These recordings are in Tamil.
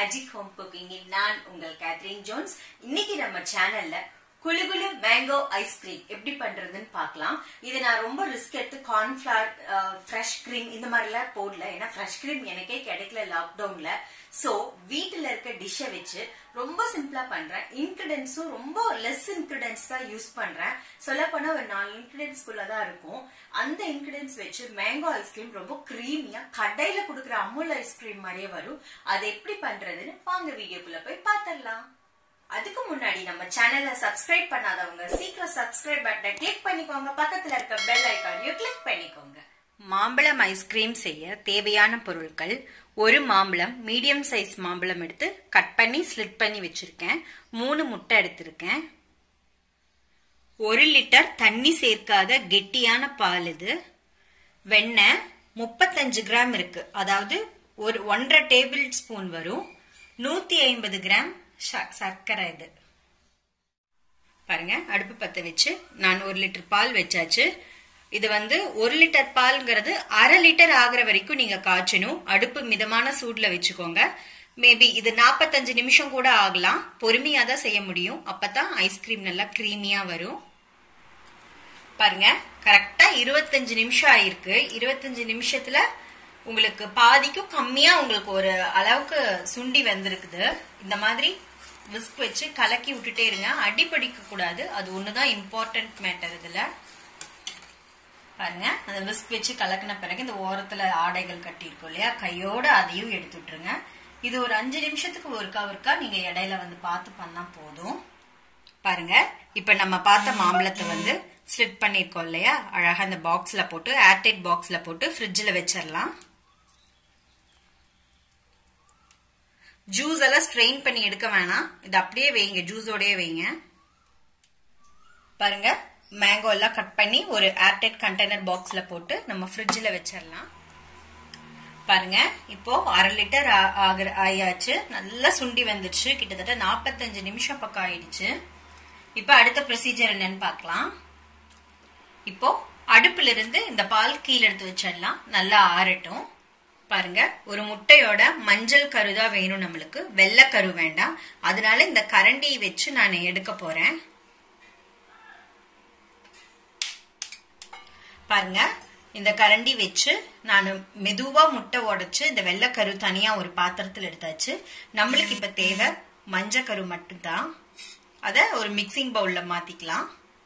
மேஜிக் ஹோம் குக்கிங்கில் நான் உங்கள் கேத்ரின் ஜோன்ஸ் இன்னைக்கு நம்ம சேனல்ல குளு குளு மேங்கோ ஐஸ்கிரீம் எப்படி பண்றதுன்னு பார்க்கலாம் இது நான் ரொம்ப ரிஸ்க் எடுத்து கார்ன்ஃபிளவர் ஃப்ரெஷ் கிரீம் இந்த மாதிரிலாம் போடல ஏன்னா ஃப்ரெஷ் கிரீம் எனக்கே கிடைக்கல லாக்டவுன்ல சோ வீட்டுல இருக்க டிஷ்ஷை வச்சு ரொம்ப சிம்பிளா பண்றேன் இன்கிரிடென்ட்ஸும் ரொம்ப லெஸ் இன்கிரிடென்ட்ஸ் தான் யூஸ் பண்றேன் சொல்ல போனா ஒரு நாலு இன்கிரிடென்ட்ஸ் குள்ள தான் இருக்கும் அந்த இன்கிரிடென்ட்ஸ் வச்சு மேங்கோ ஐஸ்கிரீம் ரொம்ப கிரீமியா கடையில கொடுக்குற அமுல் ஐஸ்கிரீம் மாதிரியே வரும் அது எப்படி பண்றதுன்னு வாங்க வீடியோக்குள்ள போய் பார்த்துடலாம் அதுக்கு முன்னாடி நம்ம சேனலை சப்ஸ்கிரைப் பண்ணாதவங்க சீக்கிரம் சப்ஸ்கிரைப் பட்டனை கிளிக் பண்ணிக்கோங்க பக்கத்துல இருக்க பெல் ஐக்கானையும் கிளிக் பண்ணிக்கோங்க மாம்பழம் ஐஸ்கிரீம் செய்ய தேவையான பொருட்கள் ஒரு மாம்பழம் மீடியம் சைஸ் மாம்பழம் எடுத்து கட் பண்ணி ஸ்லிட் பண்ணி வச்சிருக்கேன் மூணு முட்டை எடுத்திருக்கேன் ஒரு லிட்டர் தண்ணி சேர்க்காத கெட்டியான பால் இது வெண்ணெய் முப்பத்தஞ்சு கிராம் இருக்கு அதாவது ஒரு ஒன்றரை டேபிள் ஸ்பூன் வரும் நூத்தி ஐம்பது கிராம் சர்க்கரை இது பாருங்க அடுப்பு பத்த வச்சு நான் ஒரு லிட்டர் பால் வச்சாச்சு இது வந்து ஒரு லிட்டர் பால்ங்கிறது அரை லிட்டர் ஆகுற வரைக்கும் நீங்க காய்ச்சணும் அடுப்பு மிதமான சூட்ல வச்சுக்கோங்க மேபி இது நாற்பத்தஞ்சு நிமிஷம் கூட ஆகலாம் பொறுமையா தான் செய்ய முடியும் அப்பதான் ஐஸ்கிரீம் நல்லா கிரீமியா வரும் பாருங்க கரெக்டா இருபத்தஞ்சு நிமிஷம் ஆயிருக்கு இருபத்தஞ்சு நிமிஷத்துல உங்களுக்கு பாதிக்கும் கம்மியா உங்களுக்கு ஒரு அளவுக்கு சுண்டி வந்திருக்குது இந்த மாதிரி விஸ்க் வச்சு கலக்கி விட்டுட்டே இருங்க அடிப்படிக்க கூடாது அது ஒண்ணுதான் இம்பார்ட்டன்ட் மேட்டர் இதுல பாருங்க அந்த விஸ்க் வச்சு கலக்கின பிறகு இந்த ஓரத்துல ஆடைகள் கட்டியிருக்கோம் இல்லையா கையோட அதையும் எடுத்து விட்டுருங்க இது ஒரு அஞ்சு நிமிஷத்துக்கு ஒருக்கா ஒருக்கா நீங்க இடையில வந்து பார்த்து பண்ணா போதும் பாருங்க இப்ப நம்ம பார்த்த மாம்பழத்தை வந்து ஸ்லிட் பண்ணிருக்கோம் இல்லையா அழகா இந்த பாக்ஸ்ல போட்டு ஏர்டைட் பாக்ஸ்ல போட்டு ஃப்ரிட்ஜில் வச்சிடலாம் ஜூஸ் எல்லாம் ஸ்ட்ரெயின் பண்ணி எடுக்க வேணாம் இது அப்படியே வைங்க ஜூஸோடய வைங்க பாருங்க மேங்கோ எல்லாம் கட் பண்ணி ஒரு ஏர்டைட் கண்டெய்னர் பாக்ஸ்ல போட்டு நம்ம ஃப்ரிட்ஜில் வச்சிடலாம் பாருங்க இப்போ அரை லிட்டர் ஆகிற ஆயாச்சு நல்லா சுண்டி வந்துடுச்சு கிட்டத்தட்ட நாற்பத்தஞ்சு நிமிஷம் பக்கம் ஆயிடுச்சு இப்போ அடுத்த ப்ரொசீஜர் என்னன்னு பார்க்கலாம் இப்போ அடுப்புல இருந்து இந்த பால் கீழே எடுத்து வச்சிடலாம் நல்லா ஆறட்டும் பாருங்க ஒரு முட்டையோட மஞ்சள் கரு தான் வேணும் நம்மளுக்கு வெள்ளை கரு வேண்டாம் அதனால இந்த கரண்டியை வச்சு நான் எடுக்க போறேன் பாருங்க இந்த கரண்டி வச்சு நான் மெதுவா முட்டை உடைச்சு இந்த வெள்ளைக்கரு தனியா ஒரு பாத்திரத்தில் எடுத்தாச்சு நம்மளுக்கு இப்ப தேவை மஞ்சள் கரு மட்டும்தான் அத ஒரு மிக்சிங் பவுல்ல மாத்திக்கலாம்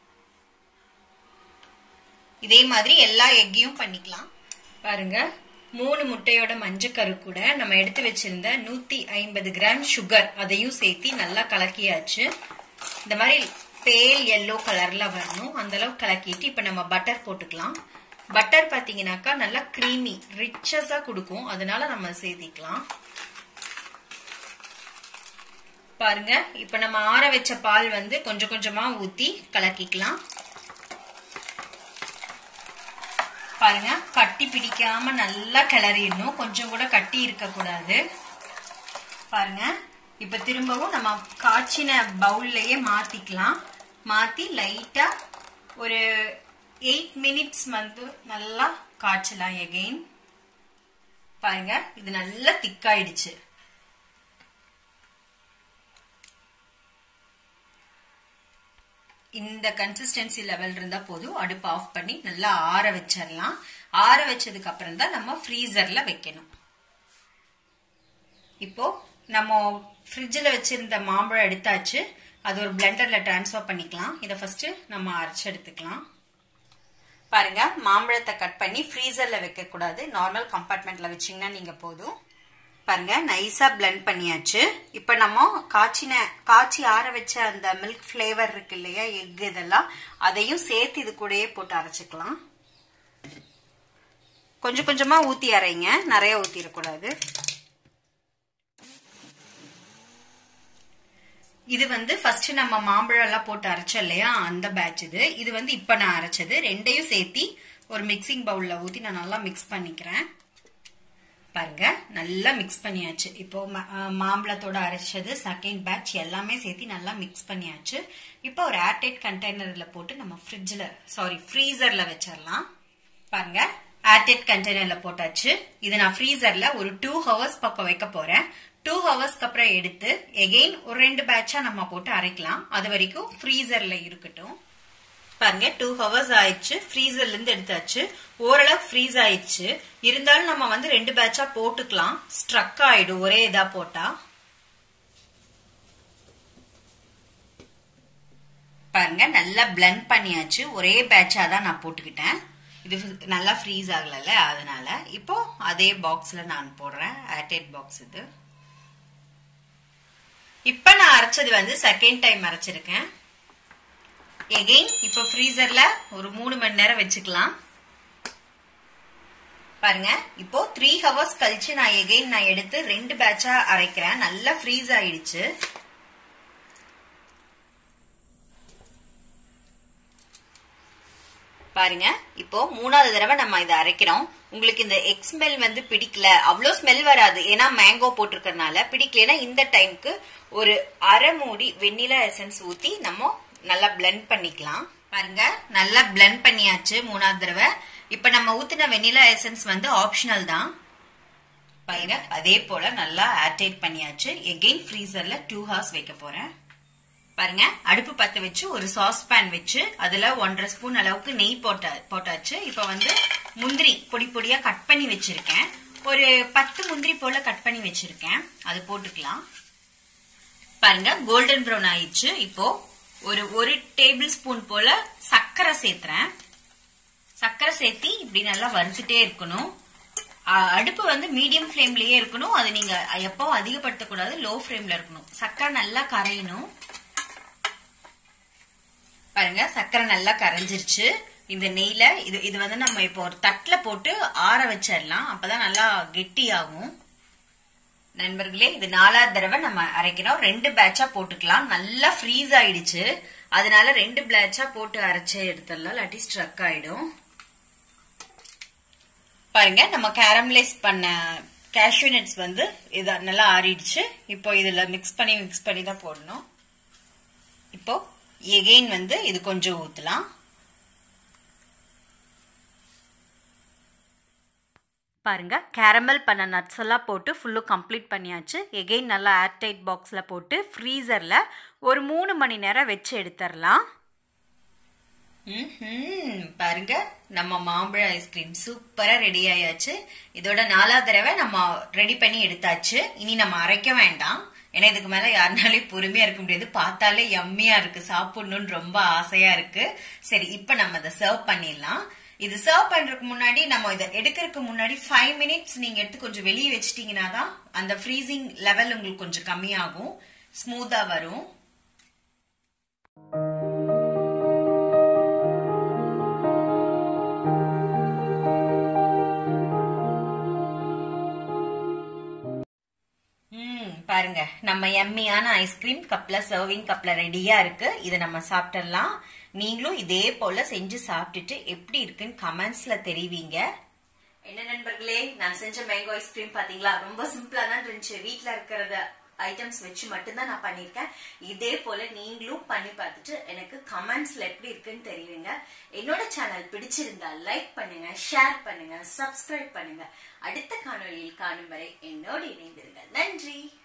இதே மாதிரி எல்லா எக்கையும் பண்ணிக்கலாம் பாருங்க மூணு முட்டையோட மஞ்சக்கரு கூட நம்ம எடுத்து வச்சிருந்த நூத்தி ஐம்பது கிராம் சுகர் அதையும் சேர்த்து நல்லா கலக்கியாச்சு இந்த மாதிரி பேல் எல்லோ கலர்ல வரணும் அந்த அளவுக்கு கலக்கிட்டு இப்ப நம்ம பட்டர் போட்டுக்கலாம் பட்டர் பாத்தீங்கன்னாக்கா நல்லா கிரீமி ரிச்சஸா கொடுக்கும் அதனால நம்ம சேர்த்திக்கலாம் பாருங்க இப்ப நம்ம ஆற வச்ச பால் வந்து கொஞ்சம் கொஞ்சமா ஊத்தி கலக்கிக்கலாம் பாருங்க கட்டி பிடிக்காம நல்லா கிளறிடணும் கொஞ்சம் கூட கட்டி இருக்க கூடாது பாருங்க இப்ப திரும்பவும் நம்ம காய்ச்சின பவுல்லையே மாத்திக்கலாம் மாத்தி லைட்டா ஒரு எயிட் மினிட்ஸ் வந்து நல்லா காய்ச்சலாம் எகெயின் பாருங்க இது நல்லா திக்காயிடுச்சு இந்த கன்சிஸ்டன்சி லெவல் இருந்தா போதும் அடுப்பு ஆஃப் பண்ணி நல்லா ஆற வச்சிடலாம் ஆற வச்சதுக்கு அப்புறம் தான் நம்ம ஃப்ரீசர்ல வைக்கணும் இப்போ நம்ம ஃப்ரிட்ஜில் வச்சிருந்த மாம்பழம் எடுத்தாச்சு அது ஒரு பிளெண்டர்ல டிரான்ஸ்ஃபர் பண்ணிக்கலாம் இதை ஃபர்ஸ்ட் நம்ம அரைச்சு எடுத்துக்கலாம் பாருங்க மாம்பழத்தை கட் பண்ணி ஃப்ரீசர்ல வைக்க கூடாது நார்மல் கம்பார்ட்மெண்ட்ல வச்சீங்கன்னா நீங்க போதும் பாருங்க நைஸா பிளெண்ட் பண்ணியாச்சு இப்ப நம்ம காய்ச்சின காய்ச்சி ஆற வச்ச அந்த மில்க் ஃபிளேவர் இருக்கு இல்லையா எக் இதெல்லாம் அதையும் சேர்த்து இது கூடயே போட்டு அரைச்சிக்கலாம் கொஞ்சம் கொஞ்சமா ஊத்தி அரைங்க நிறைய ஊத்திடக்கூடாது இது வந்து ஃபர்ஸ்ட் நம்ம மாம்பழம் எல்லாம் போட்டு அரைச்சோம் இல்லையா அந்த பேட்ச் இது இது வந்து இப்ப நான் அரைச்சது ரெண்டையும் சேர்த்தி ஒரு மிக்சிங் பவுல்ல ஊத்தி நான் நல்லா மிக்ஸ் பண்ணிக்கிறேன் பாருங்க நல்லா மிக்ஸ் பண்ணியாச்சு இப்போ மாம்பழத்தோட அரைச்சது செகண்ட் பேட்ச் எல்லாமே சேர்த்து நல்லா மிக்ஸ் பண்ணியாச்சு இப்போ ஒரு ஏர்டைட் கண்டெய்னர்ல போட்டு நம்ம ஃப்ரிட்ஜில் சாரி ஃப்ரீசர்ல வச்சிடலாம் பாருங்க ஏர்டைட் கண்டெய்னர்ல போட்டாச்சு இது நான் ஃப்ரீசர்ல ஒரு டூ ஹவர்ஸ் பக்கம் வைக்க போறேன் டூ ஹவர்ஸ்க்கு அப்புறம் எடுத்து எகெயின் ஒரு ரெண்டு பேட்சா நம்ம போட்டு அரைக்கலாம் அது வரைக்கும் ஃப்ரீசர்ல இருக்கட்டும் பாருங்க டூ ஹவர்ஸ் ஆயிடுச்சு ஃப்ரீசர்ல இருந்து எடுத்தாச்சு ஓரளவுக்கு ஃப்ரீஸ் ஆயிடுச்சு இருந்தாலும் நம்ம வந்து ரெண்டு பேட்சா போட்டுக்கலாம் ஸ்ட்ரக் ஆயிடும் ஒரே இதா போட்டா பாருங்க நல்லா பிளெண்ட் பண்ணியாச்சு ஒரே பேட்சா தான் நான் போட்டுக்கிட்டேன் இது நல்லா ஃப்ரீஸ் ஆகலல்ல அதனால இப்போ அதே பாக்ஸ்ல நான் போடுறேன் ஏர்டைட் பாக்ஸ் இது இப்ப நான் அரைச்சது வந்து செகண்ட் டைம் அரைச்சிருக்கேன் எகெயின் இப்போ ஃப்ரீசர்ல ஒரு மூணு மணி நேரம் வச்சுக்கலாம் பாருங்க இப்போ த்ரீ ஹவர்ஸ் கழிச்சு நான் எகெயின் நான் எடுத்து ரெண்டு பேட்சா அரைக்கிறேன் நல்லா ஃப்ரீஸ் ஆயிடுச்சு பாருங்க இப்போ மூணாவது தடவை நம்ம இதை அரைக்கிறோம் உங்களுக்கு இந்த எக் ஸ்மெல் வந்து பிடிக்கல அவ்வளோ ஸ்மெல் வராது ஏன்னா மேங்கோ போட்டிருக்கறனால பிடிக்கலன்னா இந்த டைம்க்கு ஒரு அரை மூடி வெண்ணிலா எசன்ஸ் ஊத்தி நம்ம நல்லா பிளெண்ட் பண்ணிக்கலாம் பாருங்க நல்லா பிளெண்ட் பண்ணியாச்சு மூணாவது தடவை இப்ப நம்ம ஊத்தின வெண்ணிலா எசன்ஸ் வந்து ஆப்ஷனல் தான் பாருங்க அதே போல நல்லா ஏர்டைட் பண்ணியாச்சு எகெயின் ஃப்ரீசர்ல டூ ஹவர்ஸ் வைக்க போறேன் பாருங்க அடுப்பு பத்த வச்சு ஒரு சாஸ் பேன் வச்சு அதுல ஒன்றரை ஸ்பூன் அளவுக்கு நெய் போட்ட போட்டாச்சு இப்ப வந்து முந்திரி பொடி பொடியா கட் பண்ணி வச்சிருக்கேன் ஒரு பத்து முந்திரி போல கட் பண்ணி வச்சிருக்கேன் அது போட்டுக்கலாம் பாருங்க கோல்டன் ப்ரௌன் ஆயிடுச்சு இப்போ ஒரு ஒரு டேபிள் ஸ்பூன் போல சர்க்கரை சேர்த்துறேன் சர்க்கரை சேர்த்தி இப்படி நல்லா வறுத்துட்டே இருக்கணும் அடுப்பு வந்து மீடியம் ஃப்ளேம்லயே இருக்கணும் அது நீங்க எப்போ அதிகப்படுத்தக்கூடாது லோ ஃப்ளேம்ல இருக்கணும் சர்க்கரை நல்லா கரையணும் பாருங்க சர்க்கரை நல்லா கரைஞ்சிருச்சு இந்த நெய்ல இது இது வந்து நம்ம இப்போ ஒரு தட்டுல போட்டு ஆற வச்சிடலாம் அப்பதான் நல்லா கெட்டி ஆகும் நண்பர்களே இது நாலாவது தடவை நம்ம அரைக்கிறோம் ரெண்டு பேட்சா போட்டுக்கலாம் நல்லா ஃப்ரீஸ் ஆயிடுச்சு அதனால ரெண்டு பேட்சா போட்டு அரைச்சு எடுத்துடலாம் இல்லாட்டி ஸ்ட்ரக் ஆயிடும் பாருங்க நம்ம கேரமலைஸ் பண்ண கேஷ்யூ நட்ஸ் வந்து இது நல்லா ஆறிடுச்சு இப்போ இதுல மிக்ஸ் பண்ணி மிக்ஸ் பண்ணி தான் போடணும் இப்போ எகெயின் வந்து இது கொஞ்சம் ஊத்தலாம் பாருங்க கேரமல் பண்ண நட்ஸ் எல்லாம் போட்டு ஃபுல்லும் கம்ப்ளீட் பண்ணியாச்சு எகெயின் நல்லா ஏர்டைட் பாக்ஸில் போட்டு ஃப்ரீசரில் ஒரு மூணு மணி நேரம் வச்சு எடுத்துடலாம் பாருங்க நம்ம மாம்பழ ஐஸ்கிரீம் சூப்பரா ரெடி ஆயாச்சு இதோட நாலாவது தடவை நம்ம ரெடி பண்ணி எடுத்தாச்சு இனி நம்ம அரைக்க வேண்டாம் ஏன்னா இதுக்கு மேல யாருனாலையும் பொறுமையா இருக்க முடியாது பார்த்தாலே எம்மியா இருக்கு சாப்பிடணும்னு ரொம்ப ஆசையா இருக்கு சரி இப்ப நம்ம இதை சர்வ் பண்ணிடலாம் இது சர்வ் பண்றதுக்கு முன்னாடி நம்ம இதை எடுக்கிறதுக்கு முன்னாடி ஃபைவ் மினிட்ஸ் நீங்க எடுத்து கொஞ்சம் வெளியே வச்சிட்டீங்கன்னா தான் அந்த ஃப்ரீசிங் லெவல் உங்களுக்கு கொஞ்சம் கம்மியாகும் ஸ்மூத்தா வரும் பாருங்க நம்ம எம்மியான ஐஸ்கிரீம் கப்ல சர்விங் கப்ல ரெடியா இருக்கு இதை நம்ம சாப்பிட்டுடலாம் நீங்களும் இதே போல செஞ்சு சாப்பிட்டுட்டு எப்படி இருக்குன்னு கமெண்ட்ஸ்ல தெரிவிங்க என்ன நண்பர்களே நான் செஞ்ச மேங்கோ ஐஸ்கிரீம் பாத்தீங்களா ரொம்ப சிம்பிளா தான் இருந்துச்சு வீட்ல இருக்கிறத ஐட்டம்ஸ் வச்சு மட்டும்தான் நான் பண்ணிருக்கேன் இதே போல நீங்களும் பண்ணி பார்த்துட்டு எனக்கு கமெண்ட்ஸ்ல எப்படி இருக்குன்னு தெரியுங்க என்னோட சேனல் பிடிச்சிருந்தா லைக் பண்ணுங்க ஷேர் பண்ணுங்க சப்ஸ்கிரைப் பண்ணுங்க அடுத்த காணொலியில் காணும் வரை என்னோடு இணைந்திருங்க நன்றி